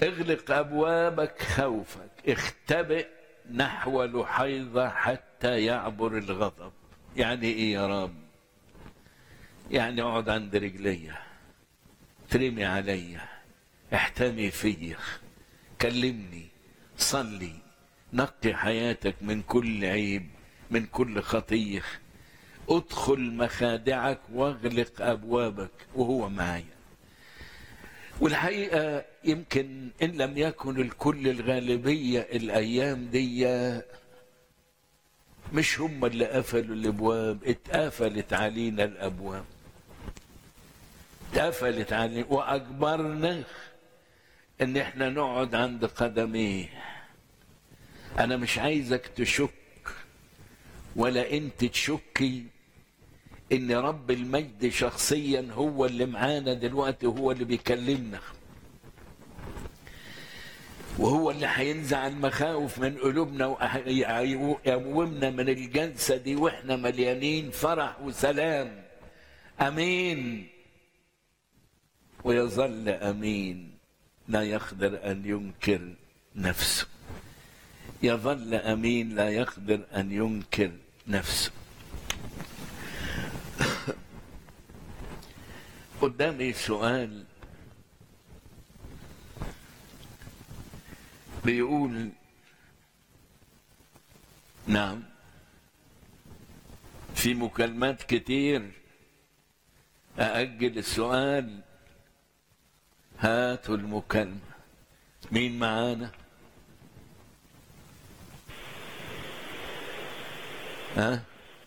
اغلق أبوابك خوفك اختبئ نحو لحيظة حتى يعبر الغضب يعني ايه يا رب يعني اقعد عند رجليا ترمي عليا احتمي فيا كلمني صلي نقي حياتك من كل عيب من كل خطيه ادخل مخادعك واغلق ابوابك وهو معايا والحقيقه يمكن ان لم يكن الكل الغالبيه الايام دي مش هم اللي قفلوا الابواب اتقفلت علينا الابواب اتقفلت علينا واجبرنا ان احنا نقعد عند قدميه انا مش عايزك تشك ولا انت تشكي ان رب المجد شخصيا هو اللي معانا دلوقتي هو اللي بيكلمنا وهو اللي هينزع المخاوف من قلوبنا ويقومنا من الجلسة دي واحنا مليانين فرح وسلام امين ويظل امين لا يقدر ان ينكر نفسه يظل امين لا يقدر ان ينكر نفسه قدامي سؤال بيقول نعم في مكالمات كتير أأجل السؤال هاتوا المكالمة مين معانا ها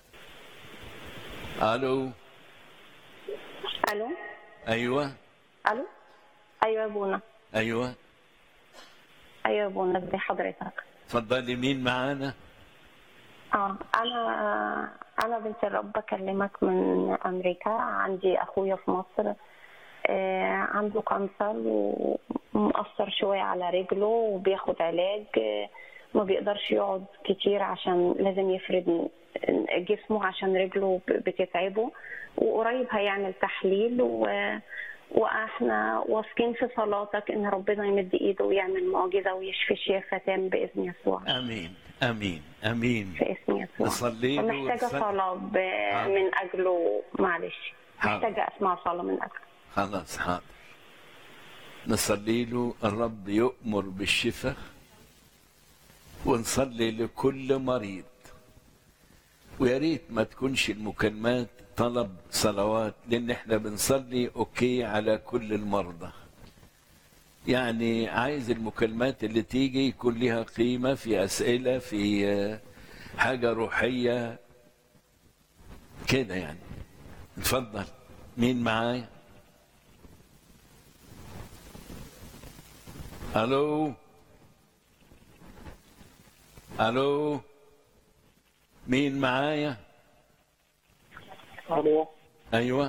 الو الو ايوه الو ايوه يا بونا ايوه ايوه يا بونا ازي حضرتك اتفضلي مين معانا اه انا انا بنت الرب بكلمك من امريكا عندي اخويا في مصر آه عنده كانسر ومأثر شوية على رجله وبياخد علاج آه ما بيقدرش يقعد كتير عشان لازم يفرد جسمه عشان رجله بتتعبه وقريب هيعمل تحليل و... واحنا واثقين في صلاتك ان ربنا يمد ايده ويعمل معجزه ويشفي شفاء تام باذن يسوع امين امين امين في اسم يسوع نصلي له ومحتاجه ونصلي. صلاه ب... من اجله معلش حاضر. محتاجه اسمع صلاه من اجله خلاص حاضر نصلي له الرب يؤمر بالشفاء ونصلي لكل مريض ويا ريت ما تكونش المكالمات طلب صلوات لان احنا بنصلي اوكي على كل المرضى يعني عايز المكالمات اللي تيجي يكون لها قيمه في اسئله في آه، حاجه روحيه كده يعني اتفضل مين معايا الو الو مين معايا الو ايوه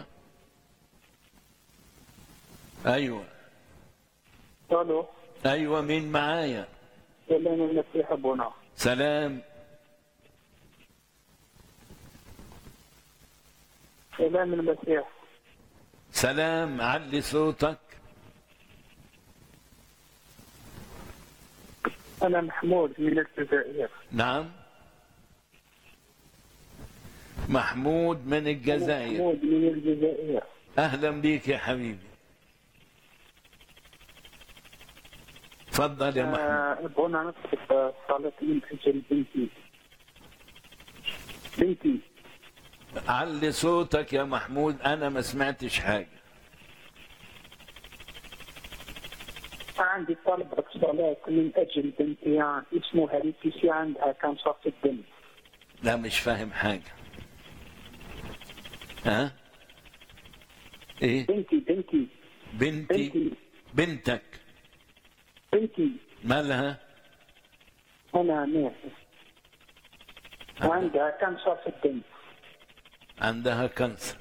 ايوه الو ايوه مين معايا سلام المسيح ابونا سلام سلام المسيح سلام علي صوتك انا محمود من الجزائر نعم محمود من الجزائر محمود من الجزائر اهلا بيك يا حبيبي تفضل يا محمود آه، ابونا نطلب صلاة من اجل بنتي بنتي علي صوتك يا محمود انا ما سمعتش حاجه عندي طلب صلاة من اجل بنتي يعني اسمها ليتيسيا عندها كانسر في الدم لا مش فاهم حاجه ها ايه بنتي بنتي بنتي بنتي بنتك بنتي مالها انا ميح وعندها كانسر في الدم عندها كانسر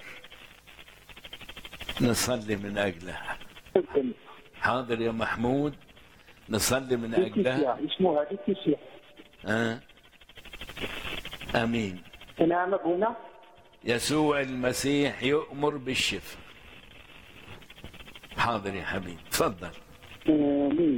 نصلي من اجلها في الدم حاضر يا محمود نصلي من اجلها ليتيسيا اسمها ليتيسيا ها امين نعم ابونا يسوع المسيح يؤمر بالشفاء حاضر يا حبيبي تفضل آمين